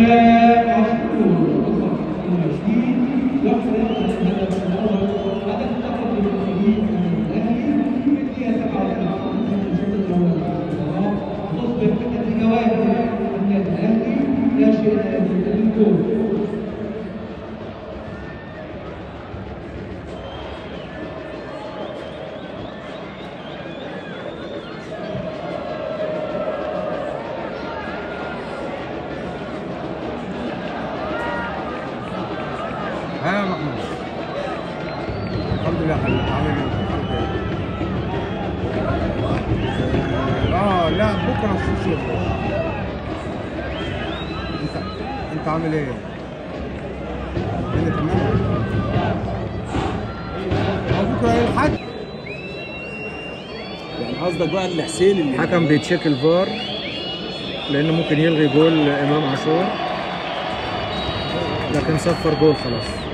ها يا محمود الحمد لله حبيبي عامل ايه؟ الحمد لله. اه لا بكره في شغل انت انت عامل ايه؟ الدنيا تمام؟ هو بكره ايه الحد؟ يعني قصدك بقى ان حسين اللي الحكم بيتشيك الفار لانه ممكن يلغي جول امام عاشور لكن صفر جول خلاص